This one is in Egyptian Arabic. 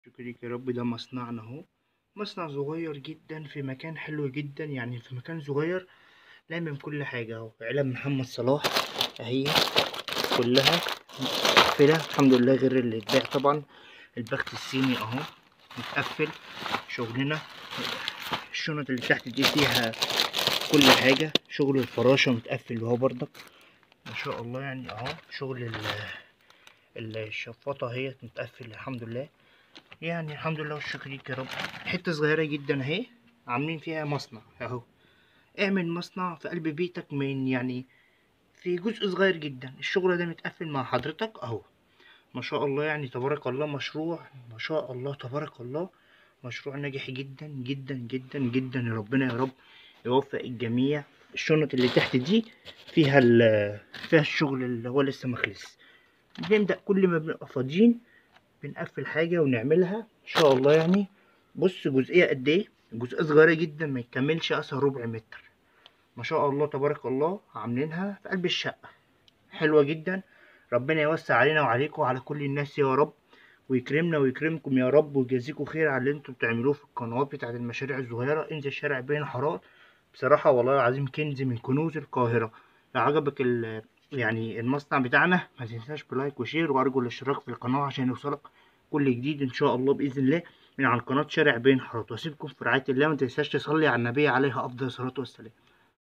شكرك يا رب ده مصنعنا اهو مصنع صغير جدا في مكان حلو جدا يعني في مكان صغير لامم كل حاجة اهو علب محمد صلاح اهي كلها مقفلة الحمد لله غير اللي اتباع طبعا البخت الصيني اهو متقفل شغلنا الشنط اللي تحت دي فيها كل حاجة شغل الفراشة متقفل اهو برضك ما شاء الله يعني اهو شغل ال الشفاطة اهي متقفل الحمد لله يعني الحمد لله والشكر ليك يا رب حتة صغيرة جدا اهي عاملين فيها مصنع اهو اعمل مصنع في قلب بيتك من يعني في جزء صغير جدا الشغل ده متقفل مع حضرتك اهو ما شاء الله يعني تبارك الله مشروع ما شاء الله تبارك الله مشروع ناجح جدا جدا جدا جدا يا ربنا يا رب يوفق الجميع الشنط اللي تحت دي فيها ال- فيها الشغل اللي هو لسه مخلص بنبدأ كل ما بنبقى فاضيين بنقفل حاجة ونعملها ان شاء الله يعني بص جزئية قد ايه جزئية صغيرة جدا ما يكملش اثر ربع متر ما شاء الله تبارك الله عاملينها في قلب الشقة حلوة جدا ربنا يوسع علينا وعليكم وعلى كل الناس يا رب ويكرمنا ويكرمكم يا رب ويجازيكم خير على اللي انتوا بتعملوه في القنوات بتاعت المشاريع الصغيرة انزل شارع بين حارات بصراحة والله العظيم كنز من كنوز القاهرة لو عجبك ال يعني المصنع بتاعنا ما تنساش بلايك وشير وارجو الاشتراك في القناة عشان يوصلك كل جديد ان شاء الله باذن الله من على قناة شارع بين حارات واسيبكم في رعاية الله ما تنساش تصلي على النبي عليه افضل الصلاة والسلام